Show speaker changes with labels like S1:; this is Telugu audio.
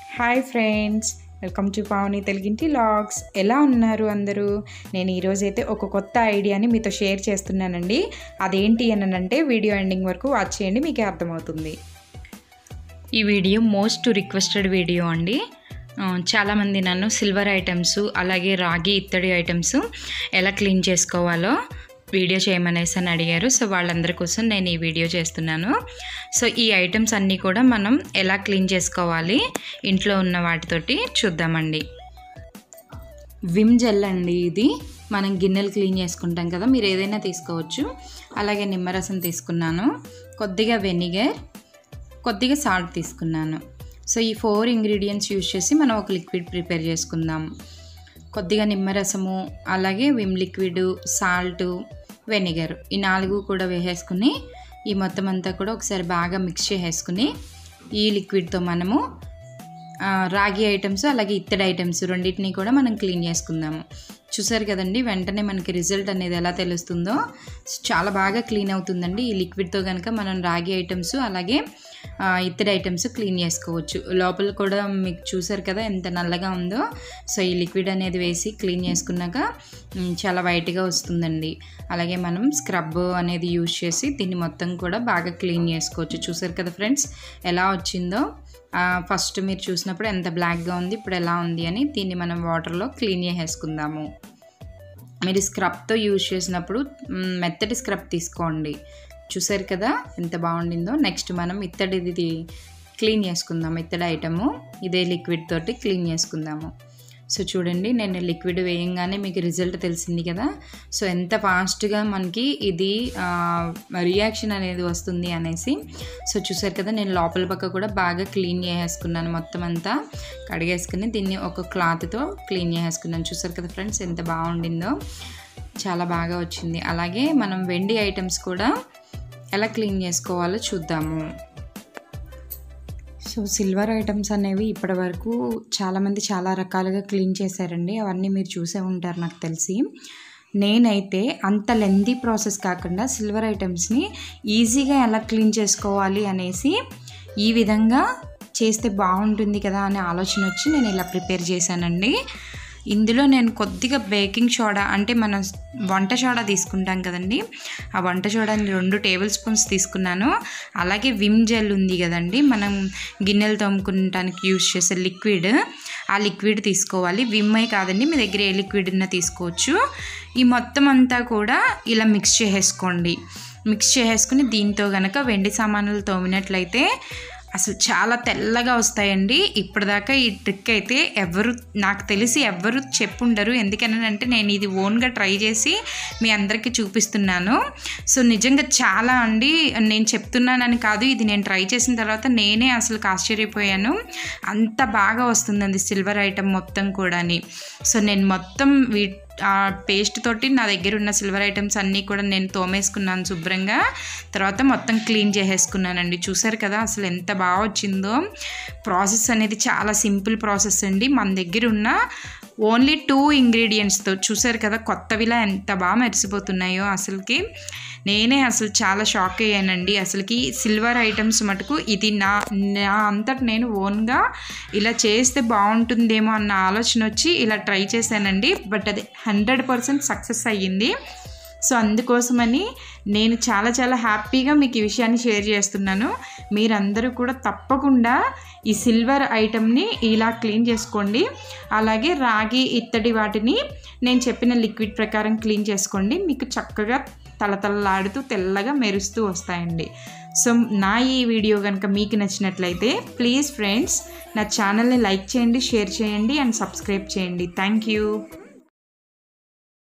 S1: hi friends welcome to Pavani తెలుగింటి లాగ్స్ ఎలా ఉన్నారు అందరూ నేను ఈరోజైతే ఒక కొత్త ఐడియాని మీతో షేర్ చేస్తున్నానండి అదేంటి అని అంటే వీడియో ఎండింగ్ వరకు వాచ్ చేయండి మీకే అర్థమవుతుంది ఈ వీడియో మోస్ట్ రిక్వెస్టెడ్ వీడియో అండి ఆ, చాలామంది నన్ను సిల్వర్ ఐటమ్స్ అలాగే రాగి ఇత్తడి ఐటమ్స్ ఎలా క్లీన్ చేసుకోవాలో వీడియో చేయమనేసి అని అడిగారు సో వాళ్ళందరి కోసం నేను ఈ వీడియో చేస్తున్నాను సో ఈ ఐటమ్స్ అన్నీ కూడా మనం ఎలా క్లీన్ చేసుకోవాలి ఇంట్లో ఉన్న వాటితోటి చూద్దామండి విమ్ జెల్ అండి ఇది మనం గిన్నెలు క్లీన్ చేసుకుంటాం కదా మీరు ఏదైనా తీసుకోవచ్చు అలాగే నిమ్మరసం తీసుకున్నాను కొద్దిగా వెనిగర్ కొద్దిగా సాల్ట్ తీసుకున్నాను సో ఈ ఫోర్ ఇంగ్రీడియంట్స్ యూజ్ చేసి మనం ఒక లిక్విడ్ ప్రిపేర్ చేసుకుందాం కొద్దిగా నిమ్మరసము అలాగే విమ్ లిక్విడ్ సాల్ట్ వెనిగర్ ఈ నాలుగు కూడా వేసేసుకుని ఈ మొత్తం అంతా కూడా ఒకసారి బాగా మిక్స్ చేసేసుకుని ఈ లిక్విడ్తో మనము ఆ, రాగి ఐటమ్స్ అలాగే ఇత్తడి ఐటమ్స్ రెండింటిని కూడా మనం క్లీన్ చేసుకుందాము చూసారు కదండి వెంటనే మనకి రిజల్ట్ అనేది ఎలా తెలుస్తుందో చాలా బాగా క్లీన్ అవుతుందండి ఈ లిక్విడ్తో కనుక మనం రాగి ఐటమ్స్ అలాగే ఆ, ఇత్తడి ఐటమ్స్ క్లీన్ చేసుకోవచ్చు లోపల కూడా మీకు చూసారు కదా ఎంత నల్లగా ఉందో సో ఈ లిక్విడ్ అనేది వేసి క్లీన్ చేసుకున్నాక మ్, చాలా వైట్గా వస్తుందండి అలాగే మనం స్క్రబ్ అనేది యూజ్ చేసి దీన్ని మొత్తం కూడా బాగా క్లీన్ చేసుకోవచ్చు చూసారు కదా ఫ్రెండ్స్ ఎలా వచ్చిందో ఆ, ఫస్ట్ మీరు చూసినప్పుడు ఎంత బ్లాక్గా ఉంది ఇప్పుడు ఎలా ఉంది అని దీన్ని మనం వాటర్లో క్లీన్ చేసేసుకుందాము మీరు స్క్రబ్తో యూజ్ చేసినప్పుడు మ్, మెత్తటి స్క్రబ్ తీసుకోండి చూసారు కదా ఎంత బాగుండిందో నెక్స్ట్ మనం ఇత్తడిది క్లీన్ చేసుకుందాం ఇత్తడి ఐటము ఇదే లిక్విడ్ తోటి క్లీన్ చేసుకుందాము సో చూడండి నేను లిక్విడ్ వేయంగానే మీకు రిజల్ట్ తెలిసింది కదా సో ఎంత ఫాస్ట్గా మనకి ఇది రియాక్షన్ అనేది వస్తుంది అనేసి సో చూసారు కదా నేను లోపల పక్క కూడా బాగా క్లీన్ చేసేసుకున్నాను మొత్తం అంతా కడిగేసుకుని దీన్ని ఒక క్లాత్తో క్లీన్ చేసేసుకున్నాను చూసారు కదా ఫ్రెండ్స్ ఎంత బాగుండిందో చాలా బాగా వచ్చింది అలాగే మనం వెండి ఐటమ్స్ కూడా ఎలా క్లీన్ చేసుకోవాలో చూద్దాము సో సిల్వర్ ఐటమ్స్ అనేవి ఇప్పటి వరకు చాలామంది చాలా రకాలుగా క్లీన్ చేశారండి అవన్నీ మీరు చూసే ఉంటారు నాకు తెలిసి నేనైతే అంత లెందీ ప్రాసెస్ కాకుండా సిల్వర్ ఐటమ్స్ని ఈజీగా ఎలా క్లీన్ చేసుకోవాలి అనేసి ఈ విధంగా చేస్తే బాగుంటుంది కదా అనే ఆలోచన వచ్చి నేను ఇలా ప్రిపేర్ చేశానండి ఇందులో నేను కొద్దిగా బేకింగ్ సోడా అంటే మనం వంట సోడా తీసుకుంటాం కదండి ఆ వంట సోడాని రెండు టేబుల్ స్పూన్స్ తీసుకున్నాను అలాగే విమ్ జెల్ ఉంది కదండి మనం గిన్నెలు తోముకుంటానికి యూజ్ చేసే లిక్విడ్ ఆ లిక్విడ్ తీసుకోవాలి విమ్మే కాదండి మీ దగ్గర ఏ లిక్విడ్ ఉన్నా తీసుకోవచ్చు ఈ మొత్తం అంతా కూడా ఇలా మిక్స్ చేసేసుకోండి మిక్స్ చేసేసుకుని దీంతో గనక వెండి సామాన్లు తోమినట్లయితే అసలు చాలా తెల్లగా వస్తాయండి ఇప్పటిదాకా ఈ ట్రిక్ అయితే ఎవరు నాకు తెలిసి ఎవరు చెప్పుండరు ఎందుకనంటే నేను ఇది ఓన్గా ట్రై చేసి మీ అందరికీ చూపిస్తున్నాను సో నిజంగా చాలా అండి నేను చెప్తున్నానని కాదు ఇది నేను ట్రై చేసిన తర్వాత నేనే అసలు ఆశ్చర్యపోయాను అంత బాగా వస్తుందండి సిల్వర్ ఐటమ్ మొత్తం కూడాని సో నేను మొత్తం వీ ఆ పేస్ట్ తోటి నా దగ్గర ఉన్న సిల్వర్ ఐటమ్స్ అన్నీ కూడా నేను తోమేసుకున్నాను శుభ్రంగా తర్వాత మొత్తం క్లీన్ చేసేసుకున్నానండి చూసారు కదా అసలు ఎంత బాగా వచ్చిందో ప్రాసెస్ అనేది చాలా సింపుల్ ప్రాసెస్ అండి మన దగ్గర ఉన్న ఓన్లీ టూ ఇంగ్రీడియంట్స్తో చూసారు కదా కొత్తవిలా ఎంత బాగా మెరిసిపోతున్నాయో అసలుకి నేనే అసలు చాలా షాక్ అయ్యానండి అసలుకి సిల్వర్ ఐటమ్స్ మటుకు ఇది నా నా అంతట నేను ఓన్గా ఇలా చేస్తే బాగుంటుందేమో అన్న ఆలోచన వచ్చి ఇలా ట్రై చేశానండి బట్ అది హండ్రెడ్ పర్సెంట్ సక్సెస్ అయ్యింది సో అందుకోసమని నేను చాలా చాలా హ్యాపీగా మీకు ఈ విషయాన్ని షేర్ చేస్తున్నాను మీరందరూ కూడా తప్పకుండా ఈ సిల్వర్ ఐటమ్ని ఇలా క్లీన్ చేసుకోండి అలాగే రాగి ఇత్తడి వాటిని నేను చెప్పిన లిక్విడ్ ప్రకారం క్లీన్ చేసుకోండి మీకు చక్కగా తలతలలాడుతూ తెల్లగా మెరుస్తూ వస్తాయండి సో నా ఈ వీడియో కనుక మీకు నచ్చినట్లయితే ప్లీజ్ ఫ్రెండ్స్ నా ఛానల్ని లైక్ చేయండి షేర్ చేయండి అండ్ సబ్స్క్రైబ్ చేయండి థ్యాంక్ యూ